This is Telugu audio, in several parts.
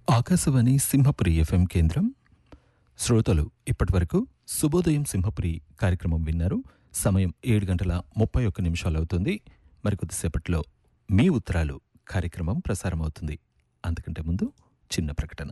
ఆకాశవాణి సింహపురి ఎఫ్ఎం కేంద్రం శ్రోతలు ఇప్పటివరకు శుభోదయం సింహపురి కార్యక్రమం విన్నారు సమయం ఏడు గంటల ముప్పై ఒక్క నిమిషాలు అవుతుంది మరికొద్దిసేపట్లో మీ ఉత్తరాలు కార్యక్రమం ప్రసారమవుతుంది అంతకంటే ముందు చిన్న ప్రకటన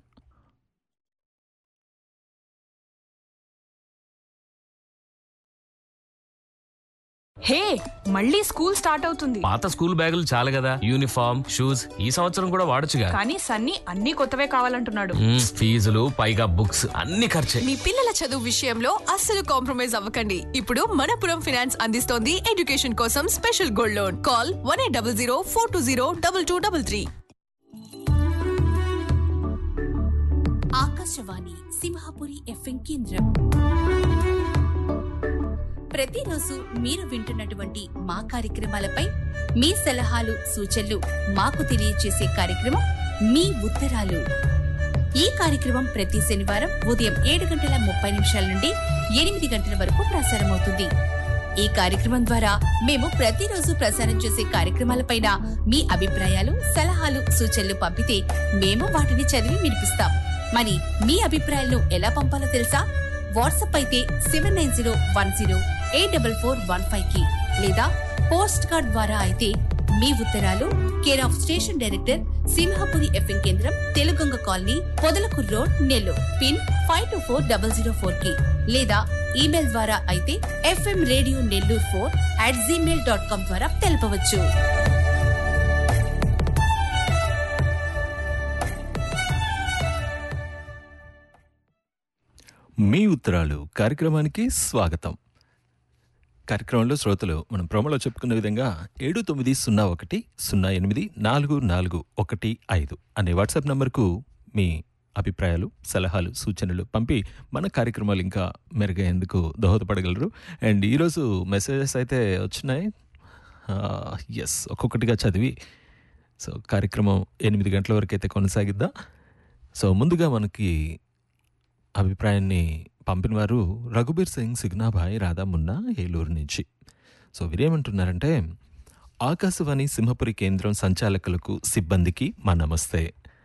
హే మళ్ళీ స్కూల్ స్టార్ట్ అవుతుంది పాత స్కూల్ బ్యాగులు చాలు కదా యూనిఫామ్ షూస్ ఈ సంవత్సరం కూడా వాడొచ్చుగా కానీ సన్నీ అన్ని కొత్తవే కావాలంటున్నాడు మ్మ్, ఫీజులు పైగా బుక్స్ అన్ని ఖర్చే మీ పిల్లల చదువు విషయంలో అస్సలు కాంప్రమైజ్ అవ్వకండి ఇప్పుడు మనపురం ఫైనాన్స్ అందిస్తోంది ఎడ్యుకేషన్ కోసం special gold loan call one eight double zero four two zero double two double three Akashvani Simhapuri FM కేంద్రం ప్రతిరోజు మీరు వింటున్నటువంటి మా కార్యక్రమాలపై మీ సలహాలు సూచనలు మాకు తెలియజేసే కార్యక్రమం మీ ఉత్తరాలు ఈ కార్యక్రమం ప్రతి శనివారం ఉదయం ఏడు గంటల ముప్పై నిమిషాల నుండి ఎనిమిది గంటల వరకు ప్రసారమవుతుంది ఈ కార్యక్రమం ద్వారా మేము ప్రతిరోజు ప్రసారం చేసే కార్యక్రమాలపైన మీ అభిప్రాయాలు సలహాలు సూచనలు పంపితే మేము వాటిని చదివి వినిపిస్తాం మరి మీ అభిప్రాయాలను ఎలా పంపాలో తెలుసా వాట్సాప్ అయితే seven nine zero one zero eight double four one five కి లేదా పోస్ట్ కార్డ్ ద్వారా అయితే మీ ఉత్తరాలు care of station director Simhapuri FM కేంద్రం Teluganga colony Podalakur road Nellore pin five two four double zero four కి లేదా ఈమెయిల్ ద్వారా అయితే FM radio Nellore four at Gmail dot com ద్వారా తెలపవచ్చు మీ ఉత్తరాలు కార్యక్రమానికి స్వాగతం కార్యక్రమంలో శ్రోతలు మనం ప్రోమలో చెప్పుకున్న విధంగా ఏడు తొమ్మిది సున్నా ఒకటి సున్నా ఎనిమిది నాలుగు నాలుగు ఒకటి ఐదు అనే వాట్సాప్ నంబర్కు మీ అభిప్రాయాలు సలహాలు సూచనలు పంపి మన కార్యక్రమాలు ఇంకా మెరుగయ్యేందుకు దోహదపడగలరు అండ్ ఈరోజు మెసేజెస్ అయితే వచ్చినాయి ఎస్ ఒక్కొక్కటిగా చదివి సో కార్యక్రమం ఎనిమిది గంటల వరకు అయితే కొనసాగిద్దాం సో ముందుగా మనకి అభిప్రాయాన్ని పంపినవారు రఘుబీర్ సింగ్ సిగ్నాభాయ్ రాధామున్నా ఏలూరు నుంచి సో వీరేమంటున్నారంటే ఆకాశవాణి సింహపురి కేంద్రం సంచాలకులకు సిబ్బందికి మా నమస్తే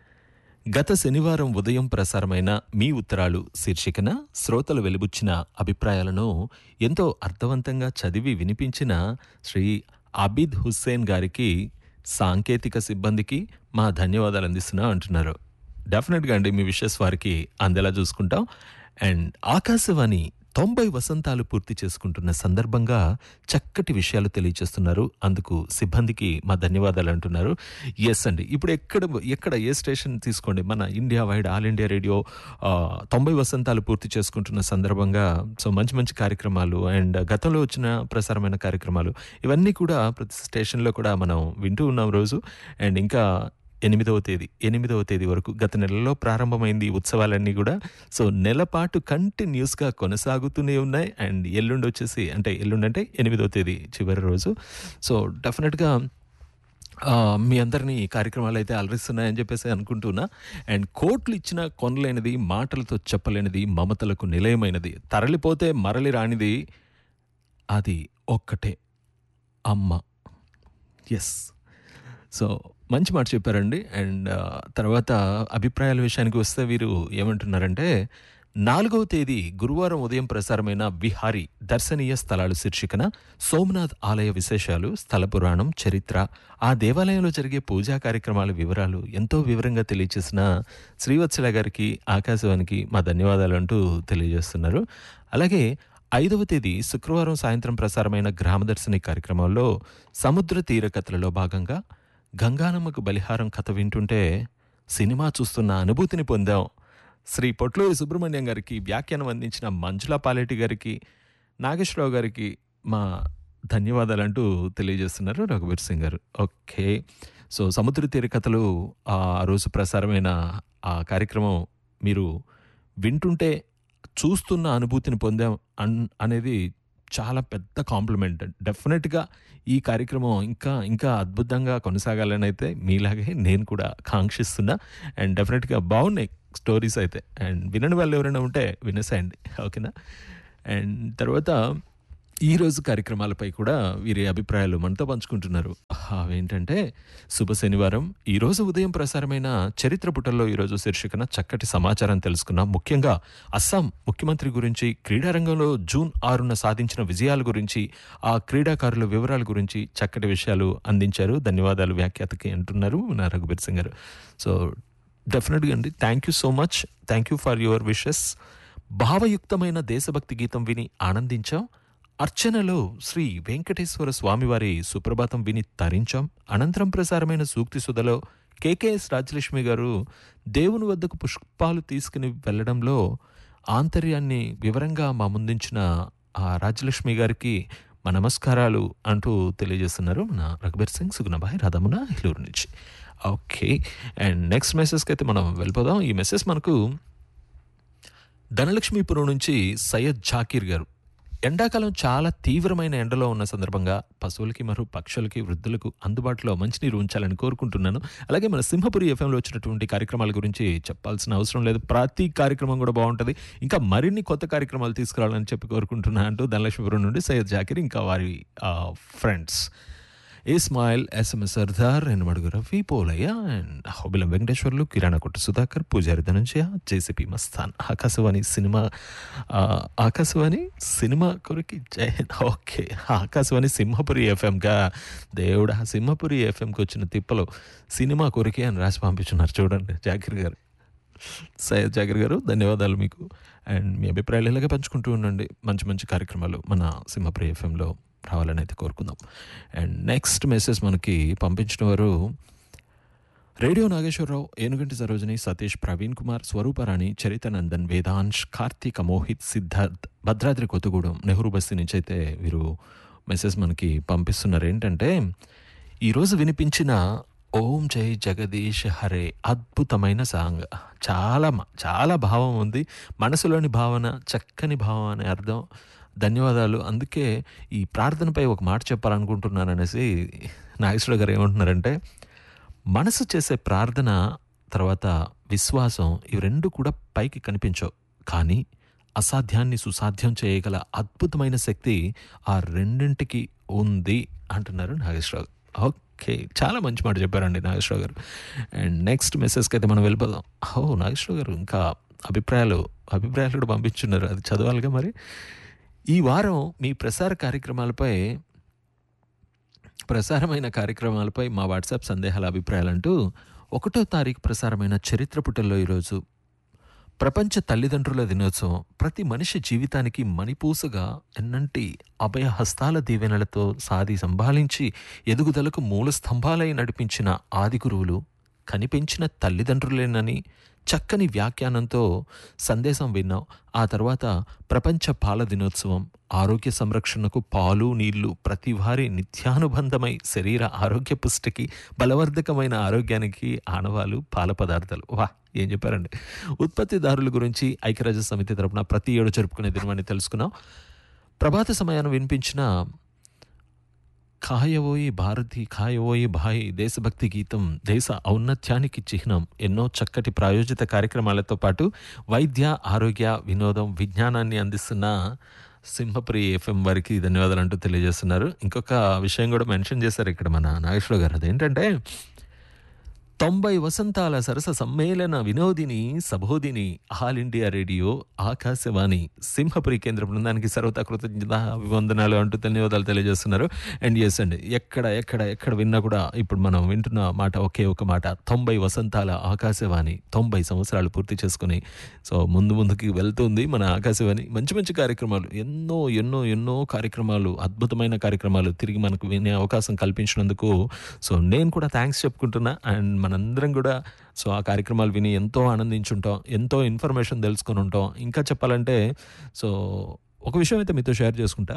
గత శనివారం ఉదయం ప్రసారమైన మీ ఉత్తరాలు శీర్షికన శ్రోతలు వెలుబుచ్చిన అభిప్రాయాలను ఎంతో అర్థవంతంగా చదివి వినిపించిన శ్రీ అబిద్ హుస్సేన్ గారికి సాంకేతిక సిబ్బందికి మా ధన్యవాదాలు అందిస్తున్నా అంటున్నారు డెఫినెట్గా అండి మీ విషయస్ వారికి అందేలా చూసుకుంటాం అండ్ ఆకాశవాణి తొంభై వసంతాలు పూర్తి చేసుకుంటున్న సందర్భంగా చక్కటి విషయాలు తెలియజేస్తున్నారు అందుకు సిబ్బందికి మా ధన్యవాదాలు అంటున్నారు ఎస్ అండి ఇప్పుడు ఎక్కడ ఎక్కడ ఏ స్టేషన్ తీసుకోండి మన India wide all India radio ఆ, తొంభై వసంతాలు పూర్తి చేసుకుంటున్న సందర్భంగా సో మంచి మంచి కార్యక్రమాలు అండ్ గతంలో వచ్చిన ప్రసారమైన కార్యక్రమాలు ఇవన్నీ కూడా ప్రతి స్టేషన్లో కూడా మనం వింటూ ఉన్నాం రోజు అండ్ ఇంకా ఎనిమిదవ తేదీ ఎనిమిదవ తేదీ వరకు గత నెలలో ప్రారంభమైంది ఈ ఉత్సవాలన్నీ కూడా సో నెల పాటు కంటిన్యూస్గా కొనసాగుతూనే ఉన్నాయి అండ్ ఎల్లుండి వచ్చేసి అంటే ఎల్లుండి అంటే ఎనిమిదవ తేదీ చివరి రోజు సో డెఫినెట్గా ఆ, మీ అందరినీ ఈ కార్యక్రమాలు అయితే అలరిస్తున్నాయని చెప్పేసి అనుకుంటున్నా అండ్ కోట్లు ఇచ్చిన కొనలేనిది మాటలతో చెప్పలేనిది మమతలకు నిలయమైనది తరలిపోతే మరలి రానిది అది ఒక్కటే అమ్మ ఎస్ సో మంచి మాట చెప్పారండి అండ్ ఆ, తర్వాత అభిప్రాయాల విషయానికి వస్తే వీరు ఏమంటున్నారంటే నాలుగవ తేదీ గురువారం ఉదయం ప్రసారమైన విహారీ దర్శనీయ స్థలాలు శీర్షికన సోమనాథ్ ఆలయ విశేషాలు స్థల పురాణం చరిత్ర ఆ దేవాలయంలో జరిగే పూజా కార్యక్రమాల వివరాలు ఎంతో వివరంగా తెలియచేసిన శ్రీవత్సల గారికి ఆకాశవానికి మా ధన్యవాదాలు అంటూ తెలియజేస్తున్నారు అలాగే ఐదవ తేదీ శుక్రవారం సాయంత్రం ప్రసారమైన గ్రామదర్శిని కార్యక్రమంలో సముద్ర తీర కథలలో భాగంగా గంగానమ్మకు బలిహారం కథ వింటుంటే సినిమా చూస్తున్న అనుభూతిని పొందాం శ్రీ పొట్లూరి సుబ్రహ్మణ్యం గారికి వ్యాఖ్యానం అందించిన మంజులా పాలేటి గారికి నాగేశ్వరరావు గారికి మా ధన్యవాదాలు అంటూ తెలియజేస్తున్నారు రఘువీర్ సింగ్ గారు ఓకే సో సముద్ర తీర కథలు ఆ రోజు ప్రసారమైన ఆ కార్యక్రమం మీరు వింటుంటే చూస్తున్న అనుభూతిని పొందాం అన్ అనేది చాలా పెద్ద కాంప్లిమెంట్ డెఫినెట్గా ఈ కార్యక్రమం ఇంకా ఇంకా అద్భుతంగా కొనసాగాలని అయితే మీలాగే నేను కూడా కాంక్షిస్తున్నా అండ్ డెఫినెట్గా బాగున్నాయి స్టోరీస్ అయితే అండ్ వినని వాళ్ళు ఎవరైనా ఉంటే వినేసేయండి ఓకేనా అండ్ తర్వాత ఈ రోజు కార్యక్రమాలపై కూడా వీరి అభిప్రాయాలు మనతో పంచుకుంటున్నారు అవేంటంటే శుభ శనివారం ఈ రోజు ఉదయం ప్రసారమైన చరిత్ర పుటల్లో ఈరోజు శీర్షికన చక్కటి సమాచారం తెలుసుకున్నాం ముఖ్యంగా అస్సాం ముఖ్యమంత్రి గురించి క్రీడారంగంలో జూన్ ఆరున సాధించిన విజయాల గురించి ఆ క్రీడాకారుల వివరాల గురించి చక్కటి విషయాలు అందించారు ధన్యవాదాలు వ్యాఖ్యాతకి అంటున్నారు నా రఘుబీర్ సింగ్ గారు సో డెఫినెట్గా అండి thank you so much thank you for your wishes భావయుక్తమైన దేశభక్తి గీతం విని ఆనందించాం అర్చనలో శ్రీ వెంకటేశ్వర స్వామివారి సుప్రభాతం విని తరించాం అనంతరం ప్రసారమైన సూక్తి సుధలో కేకేఎస్ రాజలక్ష్మి గారు దేవుని వద్దకు పుష్పాలు తీసుకుని వెళ్ళడంలో ఆంతర్యాన్ని వివరంగా మా ముందుంచిన ఆ రాజలక్ష్మి గారికి మా నమస్కారాలు అంటూ తెలియజేస్తున్నారు మన రఘుబీర్ సింగ్ సుగుణబాయ్ రాధమున హిలూరు నుంచి ఓకే అండ్ నెక్స్ట్ మెసేజ్కి అయితే మనం వెళ్ళిపోదాం ఈ మెసేజ్ మనకు ధనలక్ష్మీపురం నుంచి సయ్యద్ జాకీర్ గారు ఎండాకాలం చాలా తీవ్రమైన ఎండలో ఉన్న సందర్భంగా పశువులకి మరియు పక్షులకి వృద్ధులకు అందుబాటులో మంచినీరు ఉంచాలని కోరుకుంటున్నాను అలాగే మన సింహపురి ఎఫ్ఎంలో వచ్చినటువంటి కార్యక్రమాల గురించి చెప్పాల్సిన అవసరం లేదు ప్రతి కార్యక్రమం కూడా బాగుంటుంది ఇంకా మరిన్ని కొత్త కార్యక్రమాలు తీసుకురావాలని చెప్పి కోరుకుంటున్నా అంటూ ధనలక్ష్మీపురం నుండి సయ్యద్ జాకీర్ ఇంకా వారి friends Ismail SMS Sardar Enamadugu Ravi Polayya and Ahobilam Venkateswarlu కిరాణా కొట్టు సుధాకర్ పూజారి ధనంజయ జేసీపీ మస్తాన్ ఆకాశవాణి సినిమా ఆ, ఆకాశవాణి సినిమా కొరికి జై హింద్ ఓకే ఆకాశవాణి సింహపురి ఎఫ్ఎంగా దేవుడా సింహపురి ఎఫ్ఎంకి వచ్చిన తిప్పలు సినిమా కొరికి అని రాసి పంపించున్నారు చూడండి జాకిర్ గారు సయ్యద్ జాకిర్ గారు ధన్యవాదాలు మీకు అండ్ మీ అభిప్రాయాలు ఇలాగే పంచుకుంటూ ఉండండి మంచి మంచి కార్యక్రమాలు మన సింహపురి ఎఫ్ఎంలో రావాలని అయితే కోరుకుందాం అండ్ నెక్స్ట్ మెసేజ్ మనకి పంపించిన వారు రేడియో నాగేశ్వరరావు ఏనుగంటి సరోజిని సతీష్ ప్రవీణ్ కుమార్ స్వరూపరాణి చరితానందన్ వేదాంశ్ కార్తీక మోహిత్ సిద్ధార్థ్ భద్రాద్రి కొత్తగూడెం నెహ్రూ బస్తీ నుంచి అయితే వీరు మెసేజ్ మనకి పంపిస్తున్నారు ఏంటంటే ఈరోజు వినిపించిన ఓం జై జగదీష్ హరే అద్భుతమైన సాంగ్ చాలా మ- చాలా భావం ఉంది మనసులోని భావన చక్కని భావం అనే అర్థం ధన్యవాదాలు అందుకే ఈ ప్రార్థనపై ఒక మాట చెప్పాలనుకుంటున్నాను అనేసి నాగేశ్వర గారు ఏమంటున్నారంటే మనసు చేసే ప్రార్థన తర్వాత విశ్వాసం ఇవి రెండు కూడా పైకి కనిపించవు కానీ అసాధ్యాన్ని సుసాధ్యం చేయగల అద్భుతమైన శక్తి ఆ రెండింటికి ఉంది అంటున్నారు నాగేశ్వరరావు ఓకే చాలా మంచి మాట చెప్పారండి నాగేశ్వరరావు గారు అండ్ నెక్స్ట్ మెసేజ్కి అయితే మనం వెళ్ళిపోదాం ఓ నాగేశ్వరరావు గారు ఇంకా అభిప్రాయాలు అభిప్రాయాలు కూడా పంపించున్నారు అది చదవాలిగా మరి ఈ వారం మీ ప్రసార కార్యక్రమాలపై ప్రసారమైన కార్యక్రమాలపై మా వాట్సాప్ సందేహాల అభిప్రాయాలంటూ ఒకటో తారీఖు ప్రసారమైన చరిత్ర పుటల్లో ఈరోజు ప్రపంచ తల్లిదండ్రుల దినోత్సవం ప్రతి మనిషి జీవితానికి మణిపూసగా ఎన్నంటి అభయ హస్తాల దీవెనలతో సాది సంభాళించి ఎదుగుదలకు మూల స్తంభాలై నడిపించిన ఆది గురువులు కనిపించిన తల్లిదండ్రులేనని చక్కని వ్యాఖ్యానంతో సందేశం విన్నాం ఆ తర్వాత ప్రపంచ పాల దినోత్సవం ఆరోగ్య సంరక్షణకు పాలు నీళ్లు ప్రతి వారి నిత్యానుబంధమై శరీర ఆరోగ్య పుష్టికి బలవర్ధకమైన ఆరోగ్యానికి ఆనవాలు పాల పదార్థాలు వా ఏం చెప్పారండి ఉత్పత్తిదారుల గురించి ఐక్యరాజ్య సమితి తరపున ప్రతి ఏడు జరుపుకునే దినమని తెలుసుకున్నాం ప్రభాత సమయాన్ని వినిపించిన కాయవోయి భారతి కాయవోయి భాయి దేశభక్తి గీతం దేశ ఔన్నత్యానికి చిహ్నం ఎన్నో చక్కటి ప్రాయోజిత కార్యక్రమాలతో పాటు వైద్య ఆరోగ్య వినోదం విజ్ఞానాన్ని అందిస్తున్న సింహపురి ఎఫ్ఎం వారికి ధన్యవాదాలు అంటూ తెలియజేస్తున్నారు ఇంకొక విషయం కూడా మెన్షన్ చేశారు ఇక్కడ మన నాగేశ్వర గారు అదేంటంటే తొంభై వసంతాల సరస సమ్మేళన వినోదిని సబోధిని all India radio Akashvani Simhapuri కేంద్ర బృందానికి సర్వత కృతజ్ఞత అభివందనాలు అంటూ ధన్యవాదాలు తెలియజేస్తున్నారు అండ్ ఎస్ అండి ఎక్కడ ఎక్కడ ఎక్కడ విన్నా కూడా ఇప్పుడు మనం వింటున్న మాట ఒకే ఒక మాట తొంభై వసంతాల ఆకాశవాణి తొంభై సంవత్సరాలు పూర్తి చేసుకుని సో ముందు ముందుకి వెళ్తుంది మన ఆకాశవాణి మంచి మంచి కార్యక్రమాలు ఎన్నో ఎన్నో ఎన్నో కార్యక్రమాలు అద్భుతమైన కార్యక్రమాలు తిరిగి మనకు వినే అవకాశం కల్పించినందుకు సో నేను కూడా థ్యాంక్స్ చెప్పుకుంటున్నా అండ్ మనందరం కూడా సో ఆ కార్యక్రమాలు విని ఎంతో ఆనందించుంటాం ఎంతో ఇన్ఫర్మేషన్ తెలుసుకొని ఉంటాం ఇంకా చెప్పాలంటే సో ఒక విషయం అయితే మీతో షేర్ చేసుకుంటా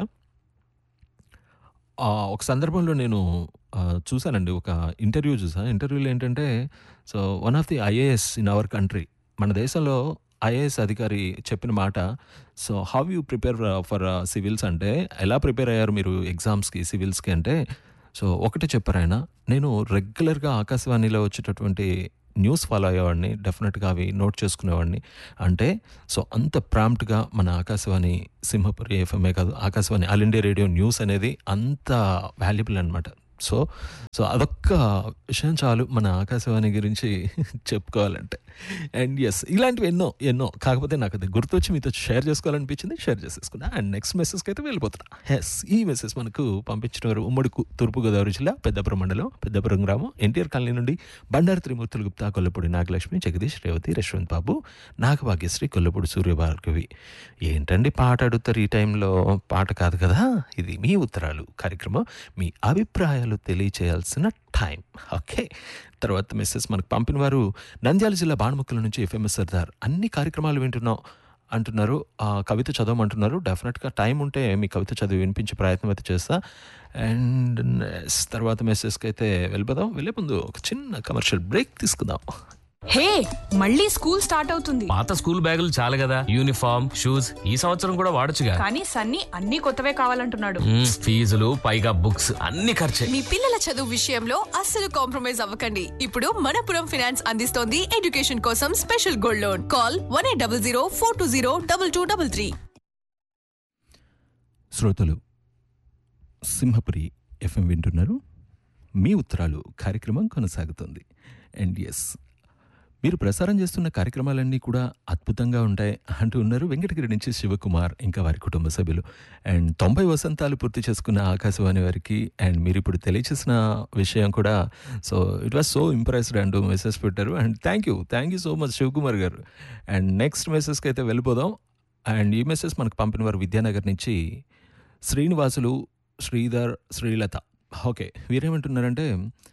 ఆ, ఒక సందర్భంలో నేను ఆ, చూశానండి ఒక ఇంటర్వ్యూ చూసా ఇంటర్వ్యూలో ఏంటంటే so one of the IAS in our country మన దేశంలో ఐఏఎస్ అధికారి చెప్పిన మాట so how you prepare for civils అంటే ఎలా ప్రిపేర్ అయ్యారు మీరు ఎగ్జామ్స్కి సివిల్స్కి అంటే సో ఒకటే చెప్పారు ఆయన నేను రెగ్యులర్గా ఆకాశవాణిలో వచ్చేటటువంటి న్యూస్ ఫాలో అయ్యేవాడిని డెఫినెట్గా అవి నోట్ చేసుకునేవాడిని అంటే సో అంత ప్రాంప్ట్గా మన ఆకాశవాణి సింహపురి ఎఫ్ఎంఏ కాదు Akashvani all India radio news అనేది అంత వాల్యుబుల్ అనమాట సో సో అదొక్క విషయం చాలు మన ఆకాశవాణి గురించి చెప్పుకోవాలంటే అండ్ ఎస్ ఇలాంటివి ఎన్నో ఎన్నో కాకపోతే నాకు అది గుర్తొచ్చి మీతో షేర్ చేసుకోవాలనిపించింది షేర్ చేసేసుకున్నా అండ్ నెక్స్ట్ మెసేజ్కి అయితే వెళ్ళిపోతున్నా ఎస్ ఈ మెసేజ్ మనకు పంపించిన వారు ఉమ్మడి కు- తూర్పుగోదావరి జిల్లా పెద్దపురం మండలం పెద్దపురం గ్రామం ఎన్టీఆర్ కాలనీ నుండి బండారు త్రిమూర్తులు గుప్తా కొల్లపూడి నాగలక్ష్మి జగదీష్ రేవతి యశ్వంత్ బాబు నాగభాగ్యశ్రీ కొల్లపూడి సూర్యభార్గవి ఏంటండి పాట అడుగుతారు ఈ టైంలో పాట కాదు కదా ఇది మీ ఉత్తరాలు కార్యక్రమం మీ అభిప్రాయాలు తెలియచేయాల్సిన టైం ఓకే తర్వాత మెసేజ్ మనకు పంపిన వారు నంద్యాల జిల్లా బాణముక్కల నుంచి ఎఫ్ఎంఎస్ సర్దార్ అన్ని కార్యక్రమాలు వింటున్నాం అంటున్నారు ఆ కవిత చదవమంటున్నారు డెఫినెట్గా టైం ఉంటే మీ కవిత చదివి వినిపించే ప్రయత్నం అయితే చేస్తా అండ్ తర్వాత మెసేజ్కి అయితే వెళ్ళిపోదాం వెళ్ళే ముందు ఒక చిన్న కమర్షియల్ బ్రేక్ తీసుకుందాం హే మళ్ళీ స్కూల్ స్టార్ట్ అవుతుంది పాత స్కూల్ బ్యాగులు చాలు కదా యూనిఫామ్ షూస్ ఈ సంవత్సరం కూడా వాడొచ్చుగా కానీ సన్నీ అన్ని కొత్తవే కావాలంటున్నాడు మ్మ్, ఫీజులు పైగా బుక్స్ అన్ని ఖర్చే మీ పిల్లల చదువు విషయంలో అస్సలు కాంప్రమైజ్ అవ్వకండి ఇప్పుడు మనపురం ఫినాన్స్ అందిస్తోంది ఎడ్యుకేషన్ కోసం special gold loan call one eight double zero four two zero double two double three శ్రోతలు సింహపురి ఎఫ్ఎం వింటున్నారు మీ ఉత్తరాలు కార్యక్రమం కొనసాగుతుంది అండ్ ఎస్ మీరు ప్రసారం చేస్తున్న కార్యక్రమాలన్నీ కూడా అద్భుతంగా ఉంటాయి అంటూ ఉన్నారు వెంకటగిరి నుంచి శివకుమార్ ఇంకా వారి కుటుంబ సభ్యులు అండ్ తొంభై వసంతాలు పూర్తి చేసుకున్న ఆకాశవాణి వారికి అండ్ మీరు ఇప్పుడు తెలియచేసిన విషయం కూడా so it was so impressed and message పెట్టారు and thank you thank you so much Sivakumar గారు అండ్ నెక్స్ట్ మెసేజ్కి అయితే వెళ్ళిపోదాం అండ్ ఈ మెసేజ్ మనకు పంపిన వారు విద్యానగర్ నుంచి శ్రీనివాసులు శ్రీధర్ శ్రీలత ఓకే వీరేమంటున్నారంటే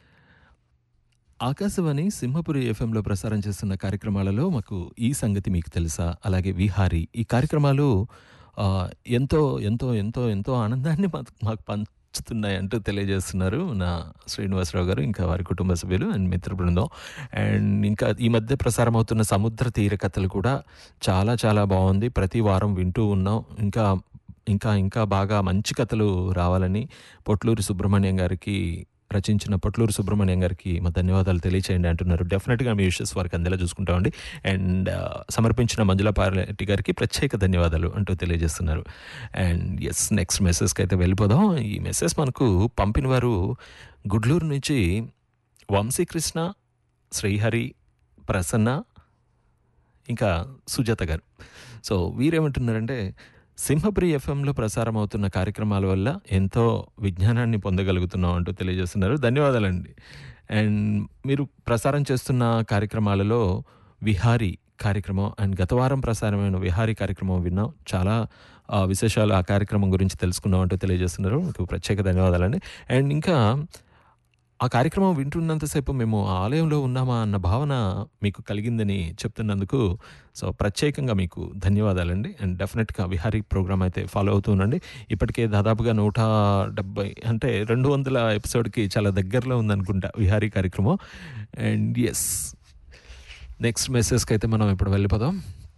ఆకాశవాణి సింహపురి ఎఫ్ఎంలో ప్రసారం చేస్తున్న కార్యక్రమాలలో మాకు ఈ సంగతి మీకు తెలుసా అలాగే విహారీ ఈ కార్యక్రమాలు ఆ, ఎంతో ఎంతో ఎంతో ఎంతో ఆనందాన్ని మాకు మాకు పంచుతున్నాయి అంటూ తెలియజేస్తున్నారు నా శ్రీనివాసరావు గారు ఇంకా వారి కుటుంబ సభ్యులు అండ్ మిత్ర బృందం అండ్ ఇంకా ఈ మధ్య ప్రసారం అవుతున్న సముద్ర తీర కథలు కూడా చాలా చాలా బాగుంది ప్రతి వారం వింటూ ఉన్నాం ఇంకా ఇంకా ఇంకా బాగా మంచి కథలు రావాలని పొట్లూరి సుబ్రహ్మణ్యం గారికి రచించిన పొట్లూరు సుబ్రహ్మణ్యం గారికి మా ధన్యవాదాలు తెలియచేయండి అంటున్నారు డెఫినెట్గా మీ విషయస్ వారికి అందేలా చూసుకుంటామండి అండ్ ఆ, సమర్పించిన మంజుల పార్లెట్టి గారికి ప్రత్యేక ధన్యవాదాలు అంటూ తెలియజేస్తున్నారు అండ్ ఎస్ నెక్స్ట్ మెసేజ్కి అయితే వెళ్ళిపోదాం ఈ మెసేజ్ మనకు పంపిన వారు గుడ్లూరు నుంచి వంశీకృష్ణ శ్రీహరి ప్రసన్న ఇంకా సుజాత గారు సో వీరేమంటున్నారంటే సింహపురి ఎఫ్ఎంలో ప్రసారం అవుతున్న కార్యక్రమాల వల్ల ఎంతో విజ్ఞానాన్ని పొందగలుగుతున్నాం అంటూ తెలియజేస్తున్నారు ధన్యవాదాలండి అండ్ మీరు ప్రసారం చేస్తున్న కార్యక్రమాలలో విహారీ కార్యక్రమం అండ్ గత వారం ప్రసారమైన విహారీ కార్యక్రమం విన్నాం చాలా ఆ, విశేషాలు ఆ కార్యక్రమం గురించి తెలుసుకున్నాం అంటూ తెలియజేస్తున్నారు మీకు ప్రత్యేక ధన్యవాదాలండి అండ్ ఇంకా ఆ కార్యక్రమం వింటున్నంతసేపు మేము ఆ ఆలయంలో ఉన్నామా అన్న భావన మీకు కలిగిందని చెప్తున్నందుకు సో ప్రత్యేకంగా మీకు ధన్యవాదాలండి అండ్ డెఫినెట్గా విహారీ ప్రోగ్రామ్ అయితే ఫాలో అవుతుండండి ఇప్పటికే దాదాపుగా నూట డెబ్బై అంటే రెండు వందల ఎపిసోడ్కి చాలా దగ్గరలో ఉందనుకుంటా విహారీ కార్యక్రమం అండ్ ఎస్ నెక్స్ట్ మెసేజ్కి అయితే మనం ఇప్పుడు వెళ్ళిపోదాం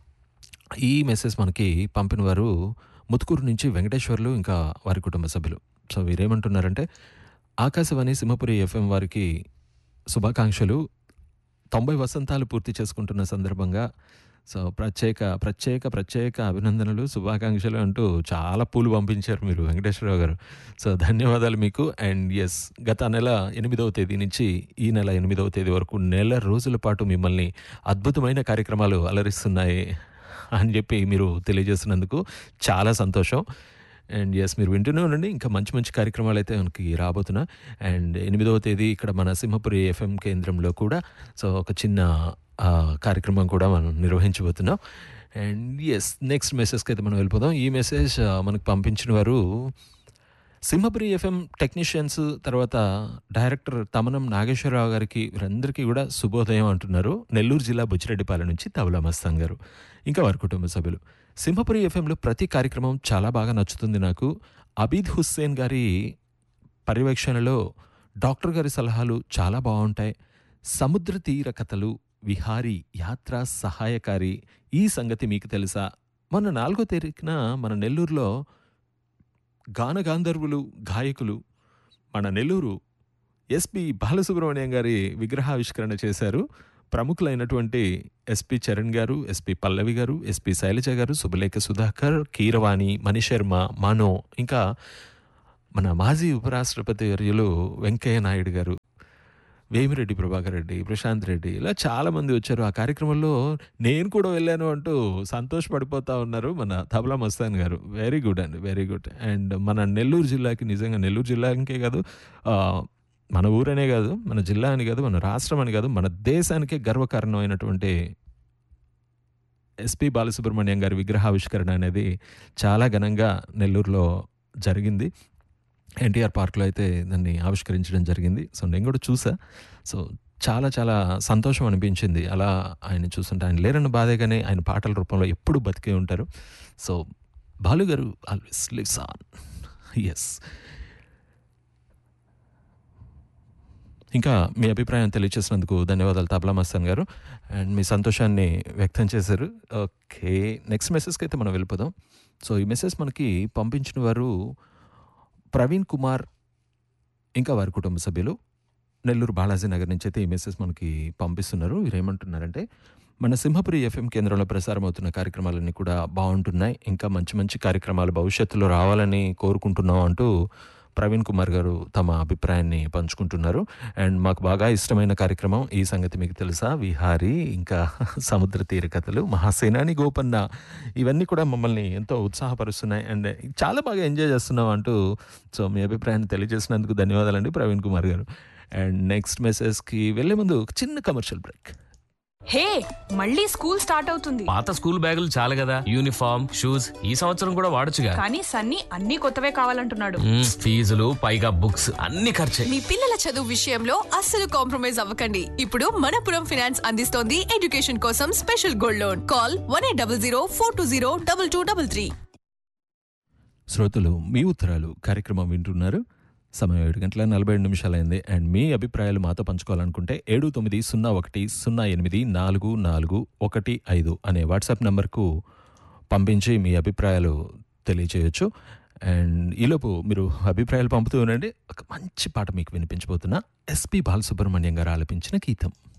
ఈ మెసేజ్ మనకి పంపిన వారు ముతుకూరు నుంచి వెంకటేశ్వర్లు ఇంకా వారి కుటుంబ సభ్యులు సో వీరేమంటున్నారంటే ఆకాశవాణి సింహపురి ఎఫ్ఎం వారికి శుభాకాంక్షలు తొంభై వసంతాలు పూర్తి చేసుకుంటున్న సందర్భంగా సో ప్రత్యేక ప్రత్యేక ప్రత్యేక అభినందనలు శుభాకాంక్షలు అంటూ చాలా పూలు పంపించారు మీరు వెంకటేశ్వరరావు గారు సో ధన్యవాదాలు మీకు అండ్ ఎస్ గత నెల ఎనిమిదవ తేదీ నుంచి ఈ నెల ఎనిమిదవ తేదీ వరకు నెల రోజుల పాటు మిమ్మల్ని అద్భుతమైన కార్యక్రమాలు అలరిస్తున్నాయి అని చెప్పి మీరు తెలియజేస్తున్నందుకు చాలా సంతోషం అండ్ ఎస్ మీరు వింటూనే ఉండండి ఇంకా మంచి మంచి కార్యక్రమాలు అయితే మనకి రాబోతున్నా అండ్ ఎనిమిదవ తేదీ ఇక్కడ మన సింహపురి ఎఫ్ఎం కేంద్రంలో కూడా సో ఒక చిన్న ఆ, కార్యక్రమం కూడా మనం నిర్వహించబోతున్నాం అండ్ ఎస్ నెక్స్ట్ మెసేజ్కి అయితే మనం వెళ్ళిపోదాం ఈ మెసేజ్ ఆ, మనకు పంపించిన వారు సింహపురి ఎఫ్ఎం టెక్నీషియన్స్ తర్వాత డైరెక్టర్ తమనం నాగేశ్వరరావు గారికి వీరందరికీ కూడా శుభోదయం అంటున్నారు నెల్లూరు జిల్లా బుచ్చిరెడ్డిపాలెం నుంచి తబలా మస్తాన్ గారు ఇంకా వారి కుటుంబ సభ్యులు సింహపురి ఎఫ్ఎంలో ప్రతి కార్యక్రమం చాలా బాగా నచ్చుతుంది నాకు అబీద్ హుస్సేన్ గారి పర్యవేక్షణలో డాక్టర్ గారి సలహాలు చాలా బాగుంటాయి సముద్ర తీర కథలు విహారీ యాత్ర సహాయకారి ఈ సంగతి మీకు తెలుసా మొన్న నాలుగో తేదీన మన నెల్లూరులో గానగాంధర్వులు గాయకులు మన నెల్లూరు ఎస్పి బాలసుబ్రహ్మణ్యం గారి విగ్రహావిష్కరణ చేశారు ప్రముఖులైనటువంటి ఎస్పి చరణ్ గారు ఎస్పి పల్లవి గారు ఎస్పి శైలజ గారు సుబలేఖ సుధాకర్ కీరవాణి మణిశర్మ మనో ఇంకా మన మాజీ ఉపరాష్ట్రపతి వర్యులు వెంకయ్య నాయుడు గారు వేమిరెడ్డి ప్రభాకర్ రెడ్డి ప్రశాంత్ రెడ్డి ఇలా చాలామంది వచ్చారు ఆ కార్యక్రమంలో నేను కూడా వెళ్ళాను అంటూ సంతోషపడిపోతా ఉన్నారు మన తబలా మస్తాన్ గారు వెరీ గుడ్ అండి వెరీ గుడ్ అండ్ మన నెల్లూరు జిల్లాకి నిజంగా నెల్లూరు జిల్లాకే కాదు ఆ, మన ఊరనే కాదు మన జిల్లా అని కాదు మన రాష్ట్రం అని కాదు మన దేశానికే గర్వకారణమైనటువంటి ఎస్పి బాలసుబ్రహ్మణ్యం గారి విగ్రహావిష్కరణ అనేది చాలా ఘనంగా నెల్లూరులో జరిగింది ఎన్టీఆర్ పార్క్లో అయితే దాన్ని ఆవిష్కరించడం జరిగింది సో నేను కూడా చూసా సో చాలా చాలా సంతోషం అనిపించింది అలా ఆయన చూస్తుంటే ఆయన లేరన్న బాధే కానీ ఆయన పాటల రూపంలో ఎప్పుడు బతికే ఉంటారు సో బాలు గారు ఆల్వేస్ లివ్స్ ఆన్ ఎస్ ఇంకా మీ అభిప్రాయం తెలియచేసినందుకు ధన్యవాదాలు తబలా మస్తాన్ గారు అండ్ మీ సంతోషాన్ని వ్యక్తం చేశారు ఓకే నెక్స్ట్ మెసేజ్కి అయితే మనం వెళ్ళిపోదాం సో ఈ మెసేజ్ మనకి పంపించిన వారు ప్రవీణ్ కుమార్ ఇంకా వారి కుటుంబ సభ్యులు నెల్లూరు బాలాజీ నగర్ నుంచి అయితే ఈ మెసేజ్ మనకి పంపిస్తున్నారు వీరు ఏమంటున్నారంటే మన సింహపురి ఎఫ్ఎం కేంద్రంలో ప్రసారం అవుతున్న కార్యక్రమాలన్నీ కూడా బాగుంటున్నాయి ఇంకా మంచి మంచి కార్యక్రమాలు భవిష్యత్తులో రావాలని కోరుకుంటున్నాం అంటూ ప్రవీణ్ కుమార్ గారు తమ అభిప్రాయాన్ని పంచుకుంటున్నారు అండ్ మాకు బాగా ఇష్టమైన కార్యక్రమం ఈ సంగతి మీకు తెలుసా విహారీ ఇంకా సముద్ర తీర కథలు మహాసేనాని గోపన్న ఇవన్నీ కూడా మమ్మల్ని ఎంతో ఉత్సాహపరుస్తున్నాయి అండ్ చాలా బాగా ఎంజాయ్ చేస్తున్నాం అంటూ సో మీ అభిప్రాయాన్ని తెలియజేసినందుకు ధన్యవాదాలండి ప్రవీణ్ కుమార్ గారు అండ్ నెక్స్ట్ మెసేజ్కి వెళ్ళే ముందు ఒక చిన్న కమర్షియల్ బ్రేక్ హే మళ్ళీ స్కూల్ స్టార్ట్ అవుతుంది పాత స్కూల్ బ్యాగులు చాలు కదా యూనిఫామ్ షూస్ ఈ సంవత్సరం కూడా వాడొచ్చుగా కానీ సన్నీ అన్ని కొత్తవే కావాలంటున్నాడు మ్మ్, ఫీజులు పైగా బుక్స్ అన్ని ఖర్చే మీ పిల్లల చదువు విషయంలో అస్సలు కాంప్రమైజ్ అవ్వకండి ఇప్పుడు మనపురం ఫినాన్స్ అందిస్తోంది ఎడ్యుకేషన్ కోసం special gold loan call one eight double zero four two zero double two double three శ్రోతలు మీ ఉత్తరాలు కార్యక్రమం వింటున్నారు సమయం ఏడు గంటల నలభై ఏడు నిమిషాలైంది అండ్ మీ అభిప్రాయాలు మాతో పంచుకోవాలనుకుంటే ఏడు తొమ్మిది సున్నా ఒకటి సున్నా ఎనిమిది నాలుగు నాలుగు ఒకటి ఐదు అనే వాట్సాప్ నంబర్కు పంపించి మీ అభిప్రాయాలు తెలియచేయొచ్చు అండ్ ఈలోపు మీరు అభిప్రాయాలు పంపుతూ ఉండండి ఒక మంచి పాట మీకు వినిపించబోతున్నా ఎస్పి బాలసుబ్రహ్మణ్యం గారు ఆలపించిన గీతం